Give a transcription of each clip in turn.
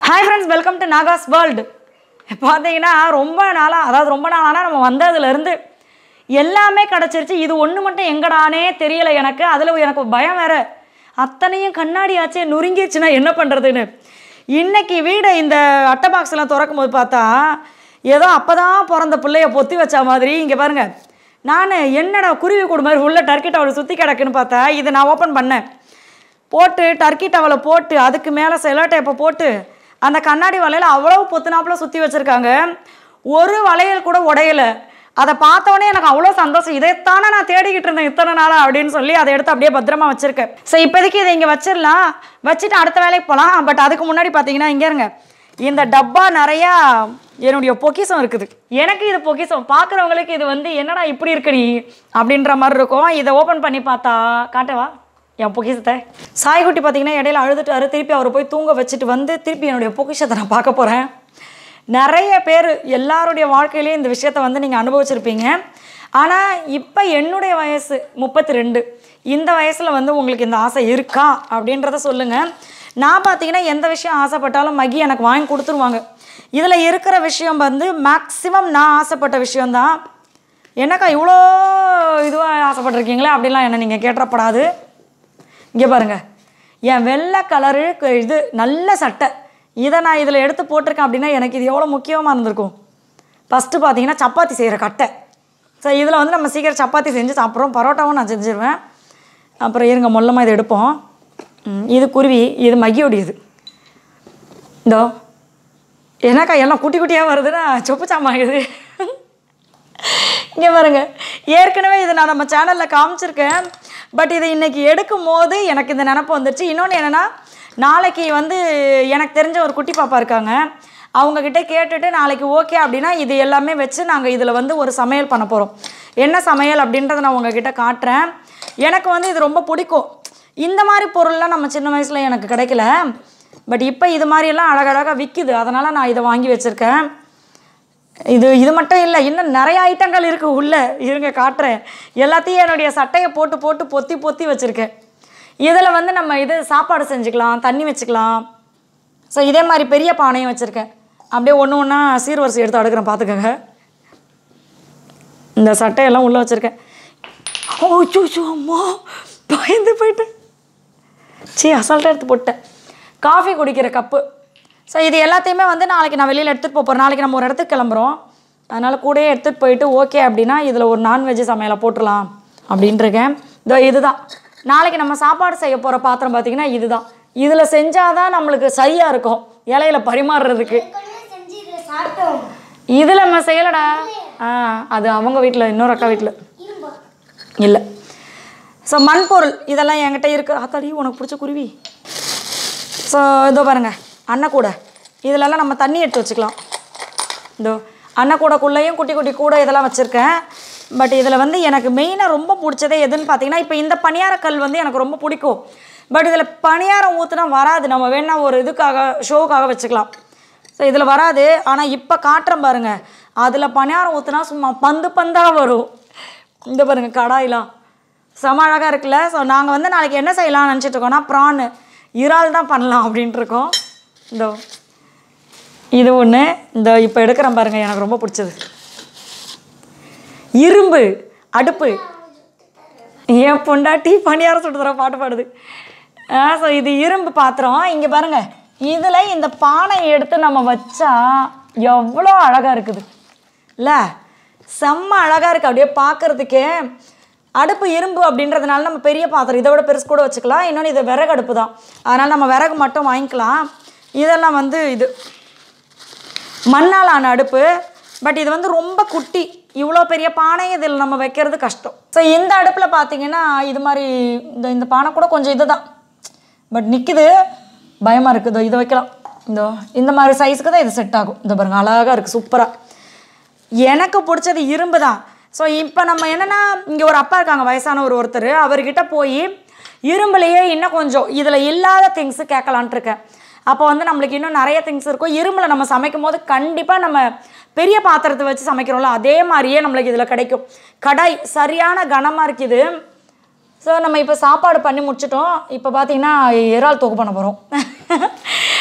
Hi friends welcome to Naga's world பார்த்தீங்கன்னா ரொம்ப நாளாக அதாவது ரொம்ப நாளானா நம்ம வந்ததுலேருந்து எல்லாமே கிடச்சிருச்சு இது ஒன்று மட்டும் எங்கடானே தெரியலை எனக்கு அதில் எனக்கு பயம் வேற அத்தனையும் கண்ணாடி ஆச்சே நொறுங்கிடுச்சுன்னா என்ன பண்ணுறதுன்னு இன்னைக்கு வீடை இந்த அட்டை பாக்ஸ்லாம் திறக்கும் போது பார்த்தா ஏதோ அப்போ தான் பிறந்த பிள்ளைய பொத்தி வச்ச மாதிரி இங்கே பாருங்கள் நான் என்னடா குருவி கூடு மாதிரி உள்ள டர்க்கி டவல் சுற்றி கிடக்குன்னு பார்த்தா இதை நான் ஓப்பன் பண்ணேன் போட்டு டர்க்கி டவலை போட்டு அதுக்கு மேலே செலோ டேப்பை போட்டு அந்த கண்ணாடி வளையல் அவ்வளோ பொத்துனாப்புல சுற்றி வச்சுருக்காங்க ஒரு வளையல் கூட உடையலை அதை பார்த்தோன்னே எனக்கு அவ்வளோ சந்தோஷம் இதைத்தானே நான் தேடிக்கிட்டு இருந்தேன் இத்தனை நாளாக அப்படின்னு சொல்லி அதை எடுத்து அப்படியே பத்திரமா வச்சுருக்கேன் ஸோ இப்போதைக்கு இதை இங்கே வச்சிடலாம் வச்சுட்டு அடுத்த வேலைக்கு போகலாம் பட் அதுக்கு முன்னாடி பார்த்தீங்கன்னா இங்கே இருங்க இந்த டப்பா நிறையா என்னுடைய பொக்கிஷம் இருக்குது எனக்கு இது பொக்கிஷம் பார்க்குறவங்களுக்கு இது வந்து என்னடா இப்படி இருக்கு நீ அப்படின்ற மாதிரி இருக்கும் இதை ஓப்பன் பண்ணி பார்த்தா காட்டவா என் பொக்கிஷத்தை சாய்குட்டி பார்த்தீங்கன்னா இடையில அழுதுட்டாரு திருப்பி அவரை போய் தூங்க வச்சுட்டு வந்து திருப்பி என்னுடைய பொக்கிஷத்தை நான் பார்க்க போகிறேன் நிறைய பேர் எல்லாருடைய வாழ்க்கையிலையும் இந்த விஷயத்த வந்து நீங்கள் அனுபவிச்சிருப்பீங்க ஆனால் இப்போ என்னுடைய வயசு முப்பத்தி ரெண்டு இந்த வயசில் வந்து உங்களுக்கு இந்த ஆசை இருக்கா அப்படின்றத சொல்லுங்கள் நான் பார்த்தீங்கன்னா எந்த விஷயம் ஆசைப்பட்டாலும் மகி எனக்கு வாங்கி கொடுத்துருவாங்க இதில் இருக்கிற விஷயம் வந்து மேக்ஸிமம் நான் ஆசைப்பட்ட விஷயந்தான் என்னக்கா இவ்வளோ இதுவாக ஆசைப்பட்டிருக்கீங்களே அப்படிலாம் என்ன நீங்கள் கேட்டப்படாது இங்கே பாருங்க என் வெள்ளை கலரு க- இது நல்ல சட்டை இதை நான் இதில் எடுத்து போட்டிருக்கேன் அப்படின்னா எனக்கு இது எவ்வளோ முக்கியமாக இருந்திருக்கும் ஃபஸ்ட்டு பார்த்தீங்கன்னா சப்பாத்தி செய்கிற கட்டை ஸோ இதில் வந்து நம்ம சீக்கிரம் சப்பாத்தி செஞ்சு சாப்பிட்றோம் பரோட்டாவும் நான் செஞ்சிருவேன் அப்புறம் இருங்க மொல்லமாக இதை எடுப்போம் ம், இது குருவி இது மகியோடையது இந்தோ என்னக்கா எல்லாம் குட்டி குட்டியாக வருதுன்னா சொப்பு சாமான் இது இங்கே பாருங்க ஏற்கனவே இதை நான் நம்ம சேனலில் காமிச்சிருக்கேன் பட் இதை இன்னைக்கு எடுக்கும் போது எனக்கு இந்த நினப்பு வந்துருச்சு இன்னொன்று என்னென்னா நாளைக்கு வந்து எனக்கு தெரிஞ்ச ஒரு குட்டி பாப்பா இருக்காங்க அவங்கக்கிட்ட கேட்டுட்டு நாளைக்கு ஓகே அப்படின்னா இது எல்லாமே வச்சு நாங்கள் இதில் வந்து ஒரு சமையல் பண்ண போகிறோம் என்ன சமையல் அப்படின்றத நான் உங்ககிட்ட காட்டுறேன் எனக்கு வந்து இது ரொம்ப பிடிக்கும் இந்த மாதிரி பொருள்லாம் நம்ம சின்ன வயசில் எனக்கு கிடைக்கல பட் இப்போ இது மாதிரியெல்லாம் அழகழகாக விற்கிது அதனால் நான் இதை வாங்கி வச்சுருக்கேன் இது இது மட்டும் இல்லை இன்னும் நிறைய ஐட்டங்கள் இருக்குது உள்ளே இருங்க காட்டுறேன் எல்லாத்தையும் என்னுடைய சட்டையை போட்டு போட்டு பொத்தி பொத்தி வச்சுருக்கேன் இதில் வந்து நம்ம இது சாப்பாடு செஞ்சுக்கலாம் தண்ணி வச்சுக்கலாம் ஸோ இதே மாதிரி பெரிய பானையும் வச்சுருக்கேன் அப்படியே ஒன்று ஒன்றா சீர்வரிசை எடுத்து அடுக்கிறேன் பார்த்துக்கோங்க இந்த சட்டையெல்லாம் உள்ளே வச்சுருக்கேன் ஓ சூ அம்மா பயந்து போயிட்டேன் சீ அசால்ட்டாக எடுத்து போட்டேன் காஃபி குடிக்கிற கப்பு ஸோ இது எல்லாத்தையுமே வந்து நாளைக்கு நான் வெளியில் எடுத்துகிட்டு போகிறேன் நாளைக்கு நம்ம ஒரு இடத்துக்கு கிளம்புறோம் அதனால் கூடயே எடுத்துகிட்டு போயிட்டு ஓகே அப்படின்னா இதில் ஒரு நான்வெஜ் சமையலை போட்டுடலாம் அப்படின்ட்டுருக்கேன் இதோ இதுதான் நாளைக்கு நம்ம சாப்பாடு செய்ய போகிற பாத்திரம் பார்த்திங்கன்னா இதுதான் இதில் செஞ்சால் தான் நம்மளுக்கு சரியாக இருக்கும் இலையில பரிமாறுறதுக்கு ஏற்கனவே செஞ்சு இதில் சாப்பிட்டோம் இதில் நம்ம செய்யலடா ஆ அது அவங்க வீட்டில் இன்னொரு அக்கா வீட்டில் இரும்பா இல்லை ஸோ மண்பொருள் இதெல்லாம் என்கிட்ட இருக்குது ஆத்தாடி உனக்கு பிடிச்ச குருவி ஸோ இதோ பாருங்க அன்னக்கூடை இதிலெல்லாம் நம்ம தண்ணி எடுத்து வச்சுக்கலாம் இதோ அன்னக்கூடைக்குள்ளேயும் குட்டி குட்டி கூடை இதெல்லாம் வச்சுருக்கேன் பட் இதில் வந்து எனக்கு மெயினாக ரொம்ப பிடிச்சதே எதுன்னு பார்த்தீங்கன்னா இப்போ இந்த பணியாரக்கல் வந்து எனக்கு ரொம்ப பிடிக்கும் பட் இதில் பணியாரம் ஊற்றுனா வராது நம்ம வேணா ஒரு இதுக்காக ஷோவுக்காக வச்சுக்கலாம் ஸோ இதில் வராது ஆனால் இப்போ காட்டுறேன் பாருங்க அதில் பணியாரம் ஊற்றுனா சும்மா பந்து பந்தாக வரும் இந்த பாருங்க கடாயெலாம் செம அழகாக இருக்குல்ல ஸோ நாங்கள் வந்து நாளைக்கு என்ன செய்யலாம்னு நினச்சிட்டு இருக்கோம்னா ப்ரான் இறால் தான் பண்ணலாம் அப்படின்ட்டு இருக்கோம் இதோ இது ஒன்று இந்த இப்போ எடுக்கிறேன் பாருங்க எனக்கு ரொம்ப பிடிச்சது இரும்பு அடுப்பு என் பொண்டாட்டி பணியாரம் சுட்டு தர பாட்டு பாடுது ஆ ஸோ இது இரும்பு பாத்திரம் இங்கே பாருங்க இதில் இந்த பானையை எடுத்து நம்ம வச்சா எவ்வளோ அழகாக இருக்குது இல்லை செம்ம அழகாக இருக்குது அப்படியே பார்க்கறதுக்கே அடுப்பு இரும்பு அப்படின்றதுனால நம்ம பெரிய பாத்திரம் இதை விட பெருசு கூட வச்சுக்கலாம் இன்னொன்று இது விறகு அடுப்பு தான் அதனால் நம்ம விறகு மட்டும் வாங்கிக்கலாம் இதெல்லாம் வந்து இது மண்ணால் ஆன அடுப்பு பட் இது வந்து ரொம்ப குட்டி இவ்வளோ பெரிய பானை இதில் நம்ம வைக்கிறது கஷ்டம் ஸோ இந்த அடுப்பில் பார்த்தீங்கன்னா இது மாதிரி இந்த இந்த பானை கூட கொஞ்சம் இதுதான் பட் நிற்குது பயமாக இருக்குது இதை வைக்கலாம் இந்த இந்த மாதிரி சைஸுக்கு தான் இது செட் ஆகும் இந்த பாருங்க அழகாக இருக்குது சூப்பராக எனக்கு பிடிச்சது இரும்பு தான் ஸோ இப்போ நம்ம என்னென்னா இங்கே ஒரு அப்பா இருக்காங்க வயசான ஒரு ஒருத்தர் அவர்கிட்ட போய் இரும்புலையே இன்னும் கொஞ்சம் இதில் இல்லாத திங்ஸு கேட்கலான்ட்டு இருக்கேன் அப்போ வந்து நம்மளுக்கு இன்னும் நிறைய திங்ஸ் இருக்கும் இரும்பில் நம்ம சமைக்கும் போது கண்டிப்பாக நம்ம பெரிய பாத்திரத்தை வச்சு சமைக்கிறோம்ல அதே மாதிரியே நம்மளுக்கு இதில் கிடைக்கும் கடாய் சரியான கனமாக இருக்குது ஸோ நம்ம இப்போ சாப்பாடு பண்ணி முடிச்சிட்டோம் இப்போ பார்த்தீங்கன்னா இறால் தொகு பண்ண போகிறோம்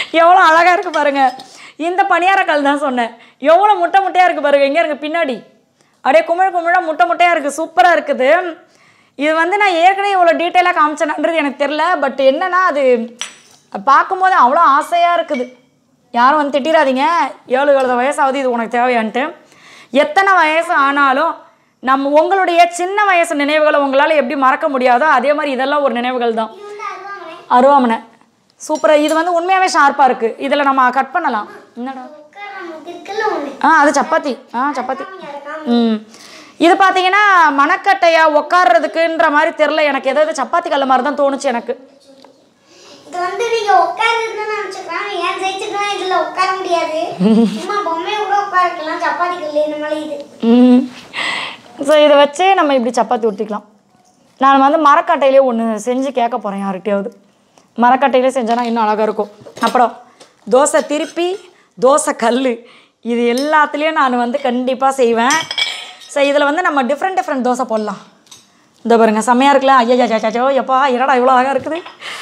எவ்வளோ அழகாக இருக்குது பாருங்க இந்த பணியாரக்கல் தான் சொன்னேன் எவ்வளோ முட்டை முட்டையாக இருக்குது பாருங்க எங்கே இருக்கு பின்னாடி அப்படியே குமிழ் குமிழாக முட்டை முட்டையாக இருக்குது சூப்பராக இருக்குது இது வந்து நான் ஏற்கனவே இவ்வளோ டீட்டெயிலாக காமிச்சேனான்றது எனக்கு தெரில பட் என்னன்னா அது பார்க்கும்போது அவ்வளோ ஆசையாக இருக்குது யாரும் வந்து திட்டிடாதீங்க ஏழு எழுத வயசாகுது இது உனக்கு தேவையான்ட்டு எத்தனை வயசு ஆனாலும் நம்ம உங்களுடைய சின்ன வயசு நினைவுகளை உங்களால் எப்படி மறக்க முடியாதோ அதே மாதிரி இதெல்லாம் ஒரு நினைவுகள் தான் இது வந்து அருவாமனை அருவாமனை சூப்பராக இது வந்து உண்மையாகவே ஷார்ப்பாக இருக்குது இதில் நம்ம கட் பண்ணலாம் என்னடா உட்கார நமக்கு இருக்குல்ல ஒண்ணு ஆ அது சப்பாத்தி ஆ சப்பாத்தி இறக்காம ம் இது பார்த்தீங்கன்னா மணக்கட்டையா உட்கார்றதுக்குன்ற மாதிரி தெரில எனக்கு எதாவது சப்பாத்தி கல்ல மாதிரி தான் தோணுச்சு எனக்கு இது வந்து நீங்க உட்கார்ந்துன்னு நினைச்சுக்கலாம் ஏன் ஜெயிச்சுக்கலாம் இதுல உட்கார முடியாது சும்மா பொம்மையை கூட உட்காரக்கலாம் சப்பாத்தி கல்லு இந்த மாதிரி இது ம் ஸோ இதை வச்சு நம்ம இப்படி சப்பாத்தி ஊற்றிக்கலாம் நான் வந்து மரக்கட்டையிலே ஒன்று செஞ்சு கேட்க போகிறேன் யார்கிட்டயாவது மரக்கட்டையிலே செஞ்சேன்னா இன்னும் அழகாக இருக்கும் அப்புறம் தோசை திருப்பி தோசை கல் இது எல்லாத்துலேயும் நான் வந்து கண்டிப்பாக செய்வேன் ஸோ இதில் வந்து நம்ம டிஃப்ரெண்ட் டிஃப்ரெண்ட் தோசை போடலாம் இந்த பாருங்க செம்மையாக இருக்குல்ல ஐயா சாச்சோ எப்பா என்னடா இவ்வளோ அழகாக இருக்குது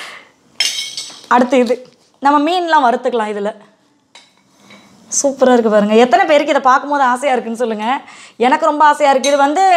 அடுத்து இது நம்ம மீன்லாம் வறுத்துக்கலாம் இதில் சூப்பராக இருக்குது பாருங்கள் எத்தனை பேருக்கு இதை பார்க்கும்போது ஆசையாக இருக்குன்னு சொல்லுங்கள் எனக்கு ரொம்ப ஆசையாக இருக்குது இது வந்து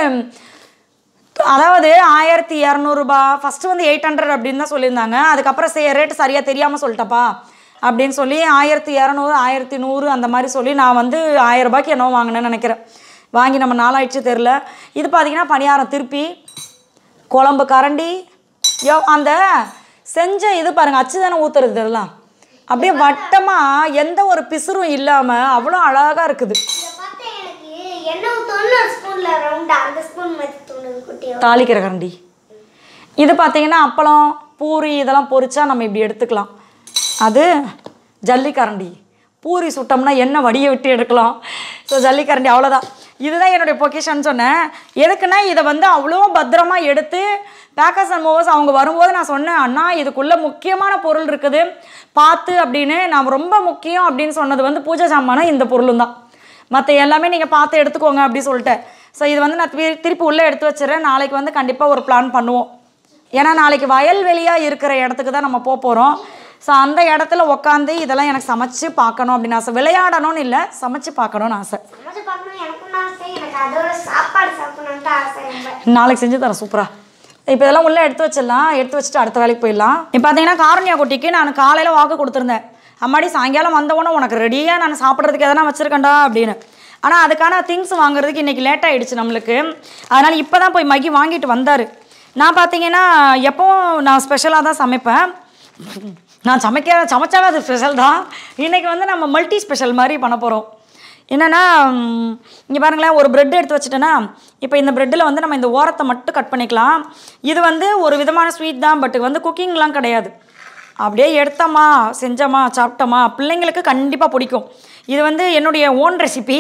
அதாவது ஆயிரத்தி இரநூறுபா ஃபஸ்ட்டு வந்து எயிட் ஹண்ட்ரட் அப்படின்னு தான் சொல்லியிருந்தாங்க அதுக்கப்புறம் சே ரேட்டு சரியாக தெரியாமல் சொல்லிட்டப்பா அப்படின்னு சொல்லி ஆயிரத்தி இரநூறு ஆயிரத்தி நூறு அந்த மாதிரி சொல்லி நான் வந்து ஆயிரம் ரூபாய்க்கு என்னவோ வாங்கினேன்னு நினைக்கிறேன் வாங்கி நம்ம நாளாயிடுச்சு தெரில இது பார்த்தீங்கன்னா பணியாரம் திருப்பி குழம்பு கரண்டி யோ அந்த செஞ்ச இது பாருங்கள் அச்சு தானே ஊற்றுறது இதெல்லாம் அப்படியே வட்டமாக எந்த ஒரு பிசுறும் இல்லாமல் அவ்வளோ அழகாக இருக்குது இதை பார்த்தா எனக்கு எண்ணெய் ஊற்றணும்னு ஒரு ஸ்பூன்ல ரவுண்டா அந்த ஸ்பூன் மாதிரி தோணுது குட்டியோ தாளிக்கிற கரண்டி இது பார்த்தீங்கன்னா அப்பளம் பூரி இதெல்லாம் பொரிச்சா நம்ம இப்படி எடுத்துக்கலாம் அது ஜல்லிக்கரண்டி பூரி சுட்டோம்னா எண்ணெய் வடிய விட்டு எடுக்கலாம் ஸோ ஜல்லிக்கரண்டி அவ்வளோதான் இதுதான் என்னுடைய பொக்கிஷன் சொன்னேன் எதுக்குன்னா இதை வந்து அவ்வளோ பத்திரமா எடுத்து பேக்கர்ஸ் அண்ட் மூவர்ஸ் அவங்க வரும்போது நான் சொன்னேன் அண்ணா இதுக்குள்ளே முக்கியமான பொருள் இருக்குது பார்த்து அப்படின்னு நான் ரொம்ப முக்கியம் அப்படின்னு சொன்னது வந்து பூஜை சாமான இந்த பொருளும் தான் மற்ற எல்லாமே நீங்கள் பார்த்து எடுத்துக்கோங்க அப்படி சொல்லிட்டேன் ஸோ இது வந்து நான் திரு- திருப்பி உள்ளே எடுத்து வச்சிடறேன் நாளைக்கு வந்து கண்டிப்பாக ஒரு பிளான் பண்ணுவோம் ஏன்னா நாளைக்கு வயல்வெளியாக இருக்கிற இடத்துக்கு தான் நம்ம போக போகிறோம் ஸோ அந்த இடத்துல உட்காந்து இதெல்லாம் எனக்கு சமைச்சு பார்க்கணும் அப்படின்னு ஆசை விளையாடணும்னு இல்லை சமைச்சு பார்க்கணும்னு ஆசை சமைச்சு பார்க்கணும் எனக்கும் ஆசை எனக்கு அதோட சாப்பாடு சாப்பிடணுன்ட்டு ஆசை ரொம்ப நாளைக்கு செஞ்சு தரேன் சூப்பராக இப்போ இதெல்லாம் உள்ளே எடுத்து வச்சிடலாம் எடுத்து வச்சுட்டு அடுத்த வேலைக்கு போயிடலாம் இப்போ பார்த்தீங்கன்னா காரணியா குட்டிக்கு நான் காலையில் வாக்கு கொடுத்துருந்தேன் அம்மாடி சாயங்காலம் வந்தவொடனே உனக்கு ரெடியாக நான் சாப்பிட்றதுக்கு எதனா வச்சுருக்கேன்டா அப்படின்னு ஆனால் அதுக்கான திங்ஸ் வாங்குறதுக்கு இன்றைக்கி லேட் ஆகிடுச்சு நம்மளுக்கு அதனால் இப்போ தான் போய் மகி வாங்கிட்டு வந்தார் நான் பார்த்தீங்கன்னா எப்போவும் நான் ஸ்பெஷலாக தான் சமைப்பேன் நான் சமைக்க சமைச்சாவே அது ஸ்பெஷல் தான் இன்றைக்கி வந்து நம்ம மல்டி ஸ்பெஷல் மாதிரி பண்ண போகிறோம் என்னென்னா இங்கே பாருங்களேன் ஒரு பிரெட் எடுத்து வச்சுட்டேன்னா இப்போ இந்த பிரெட்டில் வந்து நம்ம இந்த ஓரத்தை மட்டும் கட் பண்ணிக்கலாம் இது வந்து ஒரு விதமான ஸ்வீட் தான் பட் வந்து குக்கிங்லாம் கிடையாது அப்படியே எடுத்தோமா செஞ்சோமா சாப்பிட்டோமா பிள்ளைங்களுக்கு கண்டிப்பாக பிடிக்கும் இது வந்து என்னுடைய ஓன் ரெசிபி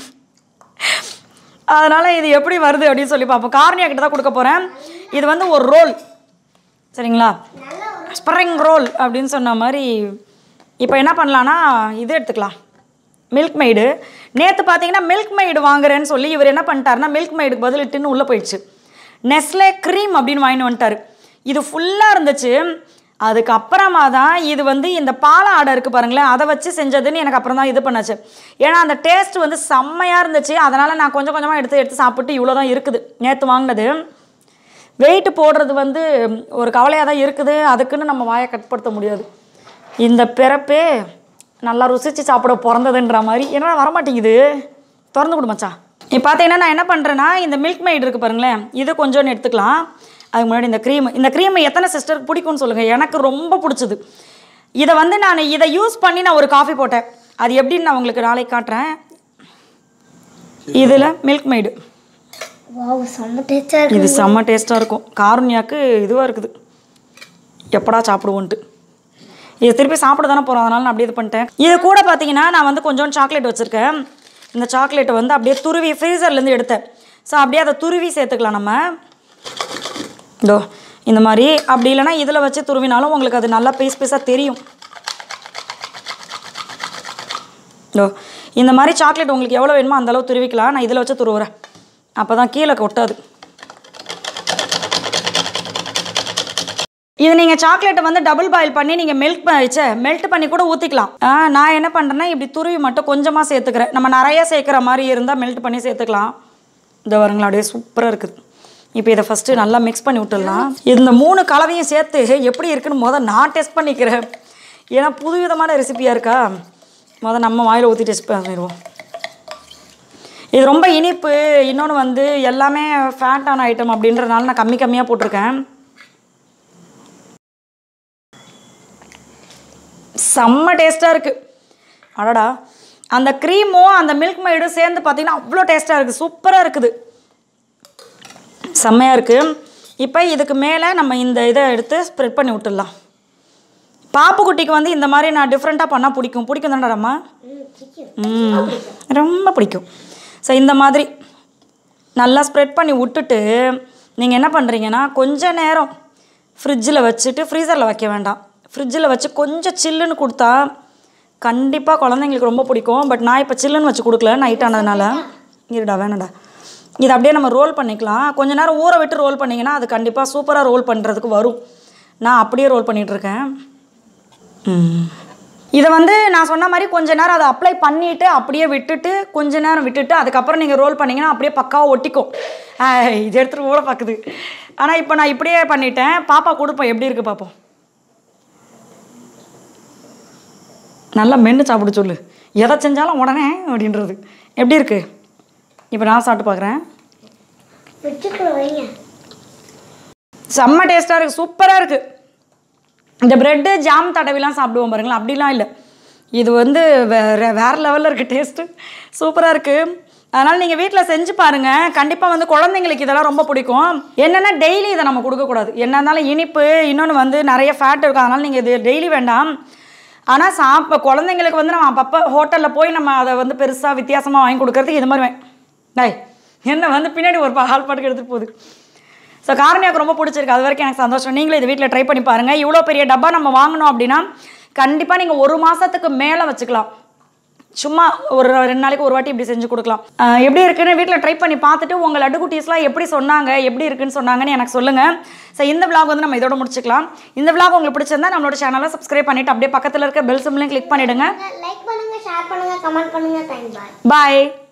அதனால் இது எப்படி வருது அப்படின்னு சொல்லி பார்ப்போம் கார்னியா கிட்ட தான் கொடுக்க போகிறேன் இது வந்து ஒரு ரோல் சரிங்களா ஸ்ப்ரிங் ரோல் அப்படின்னு சொன்ன மாதிரி இப்போ என்ன பண்ணலான்னா இது எடுத்துக்கலாம் மில்க் மெய்டு நேற்று பார்த்தீங்கன்னா மில்க் மெய்டு வாங்குறேன்னு சொல்லி இவர் என்ன பண்ணிட்டாருன்னா மில்க் மெய்டுக்கு பதில் டின்னு உள்ளே போயிடுச்சு நெஸ்லே க்ரீம் அப்படின்னு வாங்கிட்டு வந்துட்டாரு இது ஃபுல்லாக இருந்துச்சு அதுக்கப்புறமா தான் இது வந்து இந்த பால் ஆடை இருக்குது பாருங்களேன் அதை வச்சு செஞ்சதுன்னு எனக்கு அப்புறம் தான் இது பண்ணாச்சு ஏன்னா அந்த டேஸ்ட் வந்து செம்மையாக இருந்துச்சு அதனால் நான் கொஞ்சம் கொஞ்சமாக எடுத்து எடுத்து சாப்பிட்டு இவ்வளோ தான் இருக்குது நேற்று வாங்கினது வெயிட் போடுறது வந்து ஒரு கவலையாக தான் இருக்குது அதுக்குன்னு நம்ம வாயை கட்படுத்த முடியாது இந்த பிறப்பே நல்லா ருசித்து சாப்பிட பிறந்ததுன்ற மாதிரி என்னடா வரமாட்டேங்குது திறந்து கொடு மச்சான் இப்போ பார்த்தீங்கன்னா நான் என்ன பண்ணுறேன்னா இந்த மில்க் மெய்டு இருக்குது பாருங்களேன் இது கொஞ்சோன்னு எடுத்துக்கலாம் அதுக்கு முன்னாடி இந்த க்ரீம் இந்த க்ரீம் எத்தனை சிஸ்டருக்கு பிடிக்கும்னு சொல்லுங்கள் எனக்கு ரொம்ப பிடிச்சது இதை வந்து நான் இதை யூஸ் பண்ணி நான் ஒரு காஃபி போட்டேன் அது எப்படின்னு நான் உங்களுக்கு நாளைக்கு காட்டுறேன் இதில் மில்க் மெய்டு வாவ் செம்ம டேஸ்டா இருக்கு இது செம்ம டேஸ்ட்டாக இருக்கும் காரணியாக்கு இதுவாக இருக்குது எப்படா சாப்பிடுவோன்ட்டு இது திருப்பி சாப்பிட தானே போகிறோம் அதனால நான் அப்படியே இது பண்ணிட்டேன் இது கூட பார்த்தீங்கன்னா நான் வந்து கொஞ்சோண்டு சாக்லேட் வச்சுருக்கேன் இந்த சாக்லேட்டை வந்து அப்படியே துருவி ஃப்ரீசர்லேருந்து எடுத்தேன் ஸோ அப்படியே அதை துருவி சேர்த்துக்கலாம் நம்ம இதோ இந்த மாதிரி அப்படி இல்லைன்னா இதில் வச்சு துருவினாலும் உங்களுக்கு அது நல்லா பீஸ் பீஸாக தெரியும் இதோ இந்த மாதிரி சாக்லேட் உங்களுக்கு எவ்வளோ வேணுமோ அந்த அளவு துருவிக்கலாம் நான் இதில் வச்சு துருவுறேன் அப்போ தான் கீழே கொட்டாது இது நீங்கள் நீங்கள் சாக்லேட்டை வந்து டபுள் பாயில் பண்ணி நீங்கள் மெல்ட் வச்ச மெல்ட் பண்ணி கூட ஊற்றிக்கலாம் நான் என்ன பண்ணுறேன்னா இப்படி துருவி மட்டும் கொஞ்சமாக சேர்த்துக்கிறேன் நம்ம நிறைய சேர்க்குற மாதிரி இருந்தால் மெல்ட் பண்ணி சேர்த்துக்கலாம் இந்த வருங்களா அப்படியே சூப்பராக இருக்குது இப்போ இதை ஃபஸ்ட்டு நல்லா மிக்ஸ் பண்ணி விட்டுடலாம் இந்த மூணு கலவையும் சேர்த்து எப்படி இருக்குன்னு முதல் நான் டெஸ்ட் பண்ணிக்கிறேன் ஏன்னா புதுவிதமான ரெசிபியாக இருக்கா முதல் நம்ம வாயில் ஊற்றி டெஸ்ட் பண்ணிடுவோம் இது ரொம்ப இனிப்பு இன்னொன்று வந்து எல்லாமே ஃபேட்டான ஐட்டம் அப்படின்றதுனால நான் கம்மி கம்மியாக போட்டிருக்கேன் செம்ம டேஸ்ட்டாக இருக்குது அடடா அந்த க்ரீமும் அந்த மில்க் மைடும் சேர்ந்து பார்த்தீங்கன்னா அவ்வளோ டேஸ்ட்டாக இருக்குது சூப்பராக இருக்குது செம்மையாக இருக்குது இப்போ இதுக்கு மேலே நம்ம இந்த இதை எடுத்து ஸ்ப்ரெட் பண்ணி விட்டுடலாம் பாப்புக்குட்டிக்கு வந்து இந்த மாதிரி நான் டிஃப்ரெண்ட்டாக பண்ணால் பிடிக்கும் பிடிக்கும் தானடாம்மா ம் ரொம்ப பிடிக்கும் ஸோ இந்த மாதிரி நல்லா ஸ்ப்ரெட் பண்ணி விட்டுட்டு நீங்கள் என்ன பண்ணுறீங்கன்னா கொஞ்ச நேரம் ஃப்ரிட்ஜில் வச்சுட்டு ஃப்ரீசரில் வைக்க வேண்டாம் ஃப்ரிட்ஜில் வச்சு கொஞ்சம் சில்லுன்னு கொடுத்தா கண்டிப்பாக குழந்தைங்களுக்கு ரொம்ப பிடிக்கும் பட் நான் இப்போ சில்லுன்னு வச்சு கொடுக்கல நைட் ஆனதுனால இருடா வேணாடா இது அப்படியே நம்ம ரோல் பண்ணிக்கலாம் கொஞ்ச நேரம் ஊற விட்டு ரோல் பண்ணிங்கன்னா அது கண்டிப்பாக சூப்பராக ரோல் பண்ணுறதுக்கு வரும் நான் அப்படியே ரோல் பண்ணிகிட்ருக்கேன் ம். இதை வந்து நான் சொன்ன மாதிரி கொஞ்ச நேரம் அதை அப்ளை பண்ணிவிட்டு அப்படியே விட்டுட்டு கொஞ்ச நேரம் விட்டுட்டு அதுக்கப்புறம் நீங்கள் ரோல் பண்ணிங்கன்னா அப்படியே பக்காவாக ஒட்டிக்கும் ஆ, இது எடுத்துகிட்டு ஓட பார்க்குது ஆனால் இப்போ நான் இப்படியே பண்ணிட்டேன் பாப்பா கொடுப்போம் எப்படி இருக்குது பார்ப்போம் நல்லா மென்று சாப்பிட சொல்லு எதை செஞ்சாலும் உடனே அப்படின்றது எப்படி இருக்குது இப்போ நான் சாப்பிட்டு பார்க்குறேன் வச்சுக்கிறோம் வைங்க செம்ம டேஸ்ட்டாக இருக்குது சூப்பராக இருக்குது இந்த ப்ரெட்டு ஜாம் தடவிலாம் சாப்பிடுவோம் பாருங்களேன் அப்படிலாம் இல்லை இது வந்து வேறு வேறு லெவலில் இருக்குது டேஸ்ட்டு சூப்பராக இருக்குது அதனால் நீங்கள் வீட்டில் செஞ்சு பாருங்கள் கண்டிப்பாக வந்து குழந்தைங்களுக்கு இதெல்லாம் ரொம்ப பிடிக்கும் என்னென்னா டெய்லி இதை நம்ம கொடுக்கக்கூடாது என்ன இருந்தாலும் இனிப்பு இன்னொன்று வந்து நிறைய ஃபேட் இருக்கும் அதனால் நீங்கள் இது டெய்லி வேண்டாம் ஆனால் சாப்ப குழந்தைங்களுக்கு வந்து நம்ம அப்பப்போ ஹோட்டலில் போய் நம்ம அதை வந்து பெருசாக வித்தியாசமாக வாங்கி கொடுக்கறதுக்கு இது மாதிரி வே- டேய் என்ன வந்து பின்னாடி ஒரு பா- ஹால் பாட்டுக்கு எடுத்துகிட்டு போகுது ஸோ காரணியாக்கு ரொம்ப பிடிச்சிருக்கு அது வரைக்கும் எனக்கு சந்தோஷம் நீங்களும் இது வீட்டில் ட்ரை பண்ணி பாருங்கள் இவ்வளோ பெரிய டப்பா நம்ம வாங்கினோம் அப்படின்னா கண்டிப்பாக நீங்கள் ஒரு மாதத்துக்கு மேலே வச்சுக்கலாம் சும்மா ஒரு ரெண்டு நாளைக்கு ஒரு வாட்டி இப்படி செஞ்சு கொடுக்கலாம் ஆஹ் எப்படி இருக்குன்னு வீட்டில் ட்ரை பண்ணி பார்த்துட்டு உங்கள் லட்டு குட்டீஸ்லாம் எப்படி சொன்னாங்க எப்படி இருக்குன்னு சொன்னாங்கன்னு எனக்கு சொல்லுங்கள் ஸோ இந்த vlog வந்து நம்ம இதோட முடிச்சுக்கலாம் இந்த vlog உங்களுக்கு பிடிச்சிருந்தா நம்மளோட சேனலை சப்ஸ்கிரைப் பண்ணிவிட்டு அப்படியே பக்கத்தில் இருக்க பெல் சிம்லையும் கிளிக் பண்ணிவிடுங்க லைக் பண்ணுங்க ஷேர் பண்ணுங்க கமெண்ட் பண்ணுங்க தேங்க்ஸ் பாய் பாய்